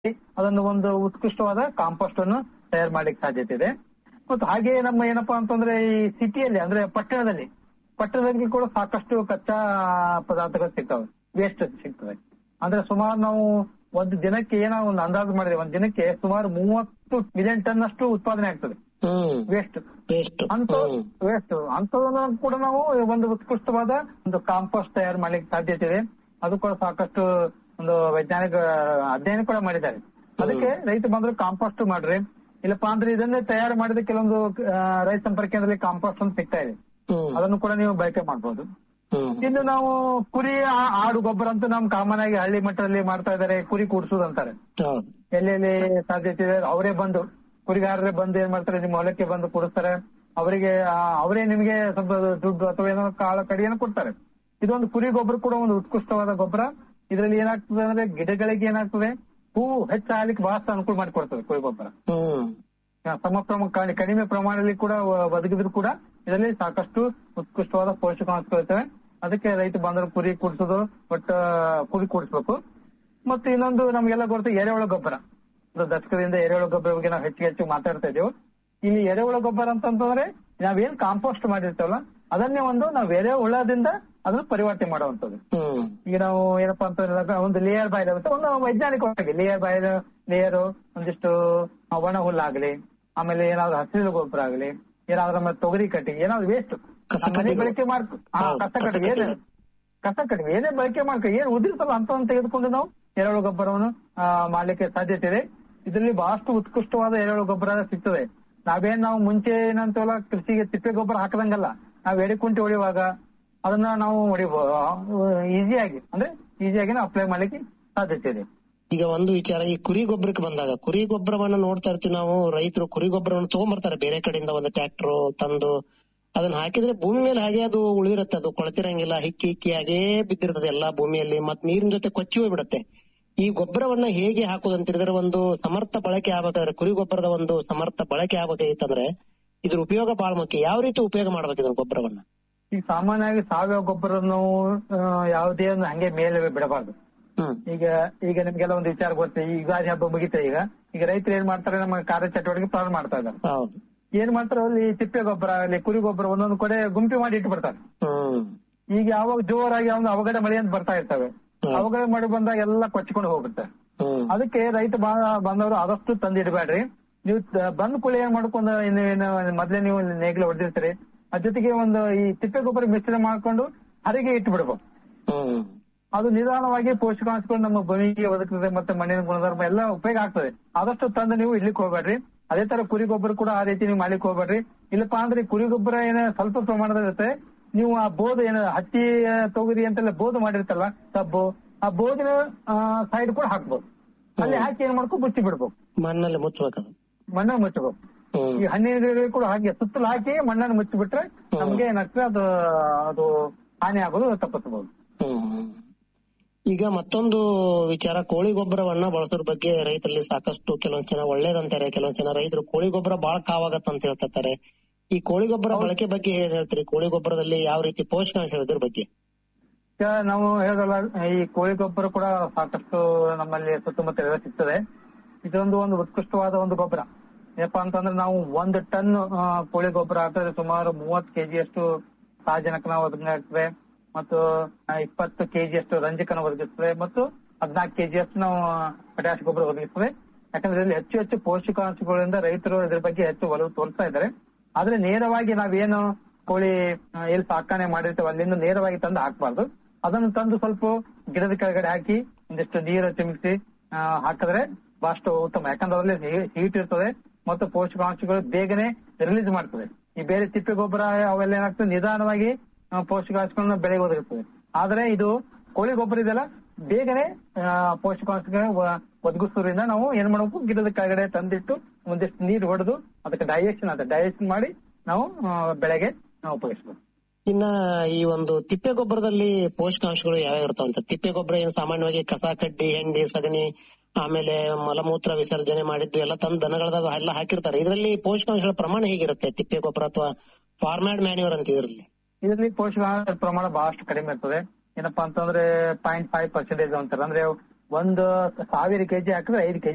ಅದನ್ನು ಒಂದು ಉತ್ಕೃಷ್ಟವಾದ ಕಾಂಪೋಸ್ಟ್ ಅನ್ನು ತಯಾರು ಮಾಡ್ಲಿಕ್ಕೆ ಸಾಧ್ಯತೆ ಇದೆ ಮತ್ತು ಹಾಗೆ ನಮ್ಮ ಏನಪ್ಪಾ ಅಂತಂದ್ರೆ ಈ ಸಿಟಿಯಲ್ಲಿ ಅಂದ್ರೆ ಪಟ್ಟಣದಲ್ಲಿ ಪಟ್ಟಣದಲ್ಲಿ ಕೂಡ ಸಾಕಷ್ಟು ಕಚ್ಚಾ ಪದಾರ್ಥಗಳು ಸಿಗ್ತವೆ ವೇಸ್ಟ್ ಸಿಗ್ತವೆ ಅಂದ್ರೆ ಸುಮಾರು ನಾವು ಒಂದು ದಿನಕ್ಕೆ ಏನೋ ಒಂದು ಅಂದಾಜು ಮಾಡಿದ್ರೆ ಒಂದು ದಿನಕ್ಕೆ ಸುಮಾರು ಮೂವತ್ತು ಮಿಲಿಯನ್ ಟನ್ ಅಷ್ಟು ಉತ್ಪಾದನೆ ಆಗ್ತದೆ ಹ್ಮ್ ವೇಸ್ಟ್ ವೇಸ್ಟ್ ಅಂತ ಹ್ಮ್ ವೇಸ್ಟ್ ಅಂತದನ್ನ ಕೂಡ ನಾವು ಒಂದು ಉತ್ಕೃಷ್ಟವಾದ ಒಂದು ಕಾಂಪೋಸ್ಟ್ ತಯಾರು ಮಾಡ್ಲಿಕ್ಕೆ ಸಾಧ್ಯತೆ ಇದೆ ಅದು ಕೂಡ ಸಾಕಷ್ಟು ಒಂದು ವೈಜ್ಞಾನಿಕ ಅಧ್ಯಯನ ಕೂಡ ಮಾಡಿದ್ದಾರೆ ಅದಕ್ಕೆ ರೈತ ಬಂದ್ರೆ ಕಾಂಪೋಸ್ಟ್ ಮಾಡ್ರಿ ಇಲ್ಲಪ್ಪ ಅಂದ್ರೆ ಇದನ್ನೇ ತಯಾರು ಮಾಡಿದ ಕೆಲವೊಂದು ಆ, ರೈತ ಸಂಪರ್ಕ ಕೇಂದ್ರದಲ್ಲಿ ಕಾಂಪೋಸ್ಟ್ ಅಂತ ಸಿಗ್ತಾ ಇದೆ ಹ್ಮ್ ಅದನ್ನು ಕೂಡ ನೀವು ಬಳಕೆ ಮಾಡಬಹುದು ಹ್ಮ್ ಇನ್ನು ನಾವು ಕುರಿ ಆ- ಆಡು ಗೊಬ್ಬರ ಅಂತೂ ನಮ್ ಕಾಮನ್ ಆಗಿ ಹಳ್ಳಿ ಮಟ್ಟದಲ್ಲಿ ಮಾಡ್ತಾ ಇದ್ದಾರೆ ಕುರಿ ಕೂಡ್ಸೋದು ಅಂತಾರೆ ಹೌದು ಎಲ್ಲೆಲ್ಲಿ ಸಾಧ್ಯತೆ ಇದೆ ಅವರೇ ಬಂದು ಕುರಿಗಾರರೇ ಬಂದು ಏನ್ ಮಾಡ್ತಾರೆ ನಿಮ್ಮ ಹೊಲಕ್ಕೆ ಬಂದು ಕೊಡಿಸ್ತಾರೆ ಅವರಿಗೆ ಆ, ಅವರೇ ನಿಮಗೆ ಸ್ವಲ್ಪ ದುಡ್ಡು ಅಥವಾ ಏನೋ ಕಾಳು ಕಡಿಯನ್ನು ಕೊಡ್ತಾರೆ ಇದೊಂದು ಕುರಿ ಗೊಬ್ಬರ ಕೂಡ ಒಂದು ಉತ್ಕೃಷ್ಟವಾದ ಗೊಬ್ಬರ ಇದರಲ್ಲಿ ಏನಾಗ್ತದೆ ಅಂದ್ರೆ ಗಿಡಗಳಿಗೆ ಏನಾಗ್ತದೆ ಹೂವು ಹೆಚ್ಚಾಗ್ಲಿಕ್ಕೆ ಬಹಳ ಅನುಕೂಲ ಮಾಡಿಕೊಡ್ತದೆ ಕುರಿ ಗೊಬ್ಬರ ಹ್ಮ್ ಆ, ಸಮ ಪ್ರಮ ಕಡಿ- ಕಡಿಮೆ ಪ್ರಮಾಣದಲ್ಲಿ ಕೂಡ ವ- ಒದಗಿದ್ರು ಕೂಡ ಇದರಲ್ಲಿ ಸಾಕಷ್ಟು ಉತ್ಕೃಷ್ಟವಾದ ಪೋಷಕಾಂಶಗಳಿರ್ತವೆ ಅದಕ್ಕೆ ರೈತ ಬಂದ್ರೆ ಕುರಿ ಕೂಡಿಸೋದು ಒಟ್ಟ ಕುರಿ ಕೂಡಿಸ್ಬೇಕು ಮತ್ತೆ ಇನ್ನೊಂದು ನಮ್ಗೆಲ್ಲ ಗೊತ್ತು ಎರೆಹುಳ ಗೊಬ್ಬರ ಇದು ದಶಕದಿಂದ ಎರೆಹುಳ ಗೊಬ್ಬರ ಬಗ್ಗೆ ನಾವು ಹೆಚ್ಚು ಹೆಚ್ಚು ಮಾತಾಡ್ತಾ ಇದ್ದೇವೆ ಇಲ್ಲಿ ಎರೆಹುಳ ಗೊಬ್ಬರ ಅಂತಂತಂದ್ರೆ ನಾವೇನ್ ಕಾಂಪೋಸ್ಟ್ ಮಾಡಿರ್ತೇವಲ್ಲ ಅದನ್ನೇ ಒಂದು ನಾವು ಎರೆಹುಳದಿಂದ ಅದನ್ನ ಪರಿವರ್ತನೆ ಮಾಡುವಂತದ್ದು ಹ್ಮ್ ಈಗ ನಾವು ಏನಪ್ಪಾ ಅಂತ ಹೇಳಿದಾಗ ಒಂದು ಲೇಯರ್ ಬಾಯ್ ಇರುತ್ತೆ ಒಂದು ವೈಜ್ಞಾನಿಕವಾಗಿ ಲೇಯರ್ ಬಾಯ್ ಲೇಯರ್ ಒಂದಿಷ್ಟು ಒಣ ಹುಲ್ಲಾಗ್ಲಿ ಆಮೇಲೆ ಏನಾದ್ರು ಹಸಿರು ಗೊಬ್ಬರ ಆಗ್ಲಿ ಏನಾದ್ರು ನಮ್ಮ ತೊಗರಿ ಕಟ್ಟಿಗೆ ಏನಾದ್ರು ವೇಸ್ಟ್ ಕಸ ಮನೆ ಕಡ್ಡಿಗಳು. ಬಳಕೆ ಮಾಡ್ಕೊ ಹಾ, ಹೌದು, ಕಸ ಕಸ ಕಟ್ಟಿಗೆ ಏನು ಕಡ್ಡಿಗಳು. ಕಸ ಕಟ್ಟಿಗೆ ಏನೇ ಬಳಕೆ ಮಾಡ್ಕೊ ಏನ್ ಉದಿರ್ತಲ್ಲ ಅಂತವನ್ನ ತೆಗೆದುಕೊಂಡು ನಾವು ಎರೆಹುಳು ಗೊಬ್ಬರವನ್ನು ಆ, ಮಾಡ್ಲಿಕ್ಕೆ ಸಾಧ್ಯತೆ ಇದೆ ಇದರಲ್ಲಿ ಬಹಳಷ್ಟು ಉತ್ಕೃಷ್ಟವಾದ ಎರೆಹುಳು ಗೊಬ್ಬರ ಸಿಗ್ತದೆ ನಾವೇನ್ ನಾವು ಮುಂಚೆ ಏನಂತವಲ್ಲ ಕೃಷಿಗೆ ತಿಪ್ಪೆ ಗೊಬ್ಬರ ಹಾಕದಂಗಲ್ಲ ನಾವು ಎಡೆಕುಂಟಿ ಹೊಡೆಯುವಾಗ ಅದನ್ನ ನಾವು ಹೊಡಿಬಹುದು ಈಸಿಯಾಗಿ ಅಂದ್ರೆ ಈಸಿಯಾಗಿ ನಾವು ಅಪ್ಲೈ ಮಾಡ್ಲಿಕ್ಕೆ ಸಾಧ್ಯತೆ ಇದೆ ಈಗ ಒಂದು ವಿಚಾರ ಈ ಕುರಿ ಗೊಬ್ಬರಕ್ಕೆ ಬಂದಾಗ ಕುರಿ ಗೊಬ್ಬರವನ್ನ ನೋಡ್ತಾ ಇರ್ತೀವಿ ನಾವು ರೈತರು ಕುರಿ ಗೊಬ್ಬರವನ್ನು ತಗೊಂಡ್ಬರ್ತಾರೆ ಬೇರೆ ಕಡೆಯಿಂದ ಒಂದು ಟ್ರ್ಯಾಕ್ಟರ್ ತಂದು ಅದನ್ನ ಹಾಕಿದ್ರೆ ಭೂಮಿ ಮೇಲೆ ಹಾಗೆ ಅದು ಉಳಿದಿರುತ್ತೆ ಅದು ಕೊಳತಿರಂಗಿಲ್ಲ ಹಿಕ್ಕಿ ಹಿಕ್ಕಿ ಹಾಗೇ ಬಿದ್ದಿರ್ತದೆ ಎಲ್ಲಾ ಭೂಮಿಯಲ್ಲಿ ಮತ್ ನೀರಿನ ಜೊತೆ ಕೊಚ್ಚಿ ಹೋಗ್ಬಿಡುತ್ತೆ ಈ ಗೊಬ್ಬರವನ್ನ ಹೇಗೆ ಹಾಕೋದು ಅಂತಿದ್ರೆ ಒಂದು ಸಮರ್ಥ ಬಳಕೆ ಆಗ್ಬೇಕಾದ್ರೆ ಕುರಿ ಗೊಬ್ಬರದ ಒಂದು ಸಮರ್ಥ ಬಳಕೆ ಆಗ್ಬೇಕಾಗಿತ್ತಂದ್ರೆ ಇದ್ರ ಉಪಯೋಗ ಬಹಳ ಮುಖ್ಯ ಯಾವ ರೀತಿ ಉಪಯೋಗ ಮಾಡ್ಬೇಕು ಇದನ್ನ ಗೊಬ್ಬರವನ್ನ ಈಗ ಸಾಮಾನ್ಯವಾಗಿ ಸಾವಯವ ಗೊಬ್ಬರ ನಾವು ಆ, ಯಾವುದೇ ಒಂದು ಹಂಗೆ ಮೇಲೆ ಬಿಡಬಾರ್ದು ಹ್ಮ್ ಈಗ ಈಗ ನಿಮ್ಗೆಲ್ಲ ಒಂದು ವಿಚಾರ ಗೊತ್ತೆ ಈ ಯುಗಾದಿ ಹಬ್ಬ ಮುಗಿತಾ ಈಗ ಈಗ ರೈತರು ಏನ್ ಮಾಡ್ತಾರೆ ನಮ್ಮ ಕಾರ್ಯಚಟುವಟಿಕೆ ಪ್ರಾರಂಭ ಮಾಡ್ತಾ ಇದ್ದಾರೆ ಹೌದು ಏನ್ ಮಾಡ್ತಾರೆ ಅಲ್ಲಿ ತಿಪ್ಪೆ ಗೊಬ್ಬರ ಅಲ್ಲಿ ಕುರಿ ಗೊಬ್ಬರ ಒಂದೊಂದು ಕಡೆ ಗುಂಪಿ ಮಾಡಿ ಇಟ್ಬಿಡ್ತಾರೆ ಹ್ಮ್ ಈಗ ಯಾವಾಗ ಜೋರಾಗಿ ಒಂದು ಅವಘಡ ಮಳೆ ಅಂತ ಬರ್ತಾ ಇರ್ತವೆ ಹ್ಮ್. ಅವಘಡ ಮಳೆ ಬಂದಾಗ ಎಲ್ಲ ಕೊಚ್ಕೊಂಡು ಹೋಗುತ್ತೆ ಹ್ಮ್ ಅದಕ್ಕೆ ರೈತ ಬಾ- ಬಂದವರು ಆದಷ್ಟು ತಂದು ಇಡಬೇಡ್ರಿ ನೀವು ತ- ಬಂದ್ ಕೂಡಲೇ ಏನ್ ಮಾಡ್ಕೊಂಡು ಇನ್ನು ಏನು ಮೊದ್ಲೇ ನೀವು ನೇಗಿಲು ಹೊಡೆದಿರ್ತೀರಿ ಅದ್ರ ಜೊತೆಗೆ ಒಂದು ಈ ತಿಪ್ಪೆ ಗೊಬ್ಬರ ಮಿಶ್ರಣ ಮಾಡ್ಕೊಂಡು ಹರಿಗೆ ಇಟ್ಟು ಬಿಡ್ಬೇಕು ಹ್ಮ್ ಅದು ನಿಧಾನವಾಗಿ ಪೋಷಕಾಂಶಗಳು ನಮ್ಮ ಭೂಮಿಗೆ ಒದಗ್ತದೆ ಮತ್ತೆ ಮಣ್ಣಿನ ಗುಣಧರ್ಮ ಎಲ್ಲ ಉಪಯೋಗ ಆಗ್ತದೆ ಆದಷ್ಟು ತಂದು ನೀವು ಇಡ್ಲಿಕ್ಕೆ ಹೋಗ್ಬೇಡ್ರಿ ಅದೇ ತರ ಕುರಿ ಗೊಬ್ಬರ ಕೂಡ ಆ ರೀತಿ ನೀವು ಮಾಡ್ಲಿಕ್ಕೆ ಹೋಗ್ಬೇಡ್ರಿ ಇಲ್ಲಪ್ಪ ಅಂದ್ರೆ ಕುರಿ ಗೊಬ್ಬರ ಏನ ಸ್ವಲ್ಪ ಪ್ರಮಾಣದ ಇರುತ್ತೆ ನೀವು ಆ ಬೋಧು ಏನ ಹತ್ತಿ ಆ, ತೊಗರಿ ಅಂತೆಲ್ಲ ಬೋಧು ಮಾಡಿರ್ತಲ್ಲ ಕಬ್ಬು ಆ ಬೋಧಿನ ಸೈಡ್ ಕೂಡ ಹಾಕ್ಬೋದು ಅಲ್ಲಿ ಹಾಕಿ ಏನ್ ಮಾಡ್ಕೊ ಮುಚ್ಚಿ ಬಿಡ್ಬೇಕು ಮಣ್ಣಲ್ಲಿ ಮುಚ್ಚಬೇಕದು ಮಣ್ಣನ್ನು ಮುಚ್ಚಬೇಕು ಹ್ಮ್ ಈ ಹಣ್ಣಿನ ಗಿಡಗಳು ಕೂಡ ಹಾಗೆ ಸುತ್ತಲೂ ಹಾಕಿ ಮಣ್ಣನ್ನು ಮುಚ್ಚಿಬಿಟ್ರೆ ನಮ್ಗೆ ಏನಾಗ್ತದೆ ಅದು ಅದು ಹಾನಿ ಆಗೋದು ತಪ್ಪಿಸಬಹುದು ಹ್ಮ್. ಈಗ ಮತ್ತೊಂದು ವಿಚಾರ ಕೋಳಿ ಗೊಬ್ಬರವನ್ನ ಬಳಸೋದ್ರ ಬಗ್ಗೆ ರೈತರಲ್ಲಿ ಸಾಕಷ್ಟು ಕೆಲವೊಂದ್ ಜನ ಒಳ್ಳೇದಂತಾರೆ ಕೆಲವೊಂದ್ ಜನ ರೈತರು ಕೋಳಿ ಗೊಬ್ಬರ ಬಹಳ ಕಾವಾಗತ್ತ ಅಂತ ಹೇಳ್ತಿರ್ತಾರೆ ಈ ಕೋಳಿ ಗೊಬ್ಬರ ಬಳಕೆ ಬಗ್ಗೆ ಏನ್ ಹೇಳ್ತೀರಿ ಕೋಳಿ ಗೊಬ್ಬರದಲ್ಲಿ ಯಾವ ರೀತಿ ಪೋಷಕಾಂಶ ಇದ್ರ ಬಗ್ಗೆ ಈಗ ನಾವು ಹೇಳೋದಲ್ಲ ಈ ಕೋಳಿ ಗೊಬ್ಬರ ಕೂಡ ಸಾಕಷ್ಟು ನಮ್ಮಲ್ಲಿ ಸುತ್ತಮುತ್ತ ಎಲ್ಲ ಸಿಗ್ತದೆ ಇದೊಂದು ಒಂದು ಉತ್ಕೃಷ್ಟವಾದ ಒಂದು ಗೊಬ್ಬರ ಏನಪ್ಪಾ ಅಂತಂದ್ರೆ ನಾವು ಒಂದು ಟನ್ ಆ, ಕೋಳಿ ಗೊಬ್ಬರ ಹಾಕಿದ್ರೆ ಸುಮಾರು ಮೂವತ್ತು ಕೆಜಿಯಷ್ಟು ಸಾರಜನಕನ ಒದಗಿಸ್ತದೆ ಮತ್ತು ಆ, ಇಪ್ಪತ್ತು ಕೆಜಿಯಷ್ಟು ರಂಜಕನ ಒದಗಿಸ್ತದೆ ಮತ್ತು ಹದಿನಾಲ್ಕು ಕೆಜಿಯಷ್ಟು ನಾವು ಪೊಟ್ಯಾಶ್ ಗೊಬ್ಬರ ಒದಗಿಸ್ತದೆ ಯಾಕಂದ್ರೆ ಇದರಲ್ಲಿ ಹೆಚ್ಚು ಹೆಚ್ಚು ಪೋಷಕಾಂಶಗಳಿಂದ ರೈತರು ಇದ್ರ ಬಗ್ಗೆ ಹೆಚ್ಚು ಒಲವು ತೋರಿಸ್ತಾ ಇದ್ದಾರೆ ಆದ್ರೆ ನೇರವಾಗಿ ನಾವೇನು ಕೋಳಿ ಆ, ಎಲ್ಲಿ ಸಾಕಣೆ ಮಾಡಿರ್ತೇವೆ ಅಲ್ಲಿಂದ ನೇರವಾಗಿ ತಂದು ಹಾಕ್ಬಾರ್ದು ಅದನ್ನು ತಂದು ಸ್ವಲ್ಪ ಗಿಡದ ಕೆಳಗಡೆ ಹಾಕಿ ಒಂದಿಷ್ಟು ನೀರು ಚಿಮುಕಿಸಿ ಆ, ಹಾಕಿದ್ರೆ ಬಹಳಷ್ಟು ಉತ್ತಮ ಯಾಕಂದ್ರೆ ಅದರಲ್ಲಿ ಹೀಟ್ ಇರ್ತದೆ ಮತ್ತು ಪೋಷಕಾಂಶಗಳು ಬೇಗನೆ ರಿಲೀಸ್ ಮಾಡ್ತದೆ ಈ ಬೇರೆ ತಿಪ್ಪೆ ಗೊಬ್ಬರ ಅವೆಲ್ಲ ಏನಾಗ್ತದೆ ನಿಧಾನವಾಗಿ ಆ, ಪೋಷಕಾಂಶಗಳನ್ನ ಬೆಳೆಗೆ ಒದಗಿಸ್ತದೆ ಆದ್ರೆ ಇದು ಕೋಳಿ ಗೊಬ್ಬರ ಇದೆಲ್ಲ ಬೇಗನೆ ಆ, ಪೋಷಕಾಂಶಗಳ ವ- ಒದಗಿಸೋದ್ರಿಂದ ನಾವು ಏನ್ ಮಾಡಬೇಕು ಗಿಡದ ಕೆಳಗಡೆ ತಂದಿಟ್ಟು ಒಂದಿಷ್ಟು ನೀರು ಹೊಡೆದು ಅದಕ್ಕೆ ಡೈಜೆಷನ್ ಅಂತ ಡೈಜೆಷನ್ ಮಾಡಿ ನಾವು ಆ, ಬೆಳೆಗೆ ನಾವು ಉಪಯೋಗಿಸಬೇಕು ಇನ್ನ ಈ ಒಂದು ತಿಪ್ಪೆ ಗೊಬ್ಬರದಲ್ಲಿ ಪೋಷಕಾಂಶಗಳು ಯಾವ್ಯಾವ ಇರ್ತಾವಂತ ತಿಪ್ಪೆ ಗೊಬ್ಬರ ಏನು ಸಾಮಾನ್ಯವಾಗಿ ಕಸ ಕಡ್ಡಿ ಹೆಂಡಿ ಸಗಣಿ ಆಮೇಲೆ ಮಲಮೂತ್ರ ವಿಸರ್ಜನೆ ಮಾಡಿದ್ದು ಎಲ್ಲ ತಂದು ದನಗಳದಾಗ ಎಲ್ಲ ಹಾಕಿರ್ತಾರೆ ಇದರಲ್ಲಿ ಪೋಷಕಾಂಶಗಳ ಪ್ರಮಾಣ ಹೇಗಿರುತ್ತೆ ತಿಪ್ಪೆ ಗೊಬ್ಬರ ಅಥವಾ ಫಾರ್ಮ್ಯಾಡ್ ಮ್ಯಾನ್ಯೂರ್ ಅಂತ ಇದರಲ್ಲಿ ಇದರಲ್ಲಿ ಪೋಷಕಾಂಶ ಪ್ರಮಾಣ ಬಹಳಷ್ಟು ಕಡಿಮೆ ಇರ್ತದೆ ಏನಪ್ಪಾ ಅಂತಂದ್ರೆ ಪಾಯಿಂಟ್ ಫೈವ್ ಪರ್ಸೆಂಟೇಜ್ ಅಂತಾರೆ ಅಂದ್ರೆ ಒಂದು ಸಾವಿರ ಕೆಜಿ ಹಾಕಿದ್ರೆ ಐದು ಕೆಜಿ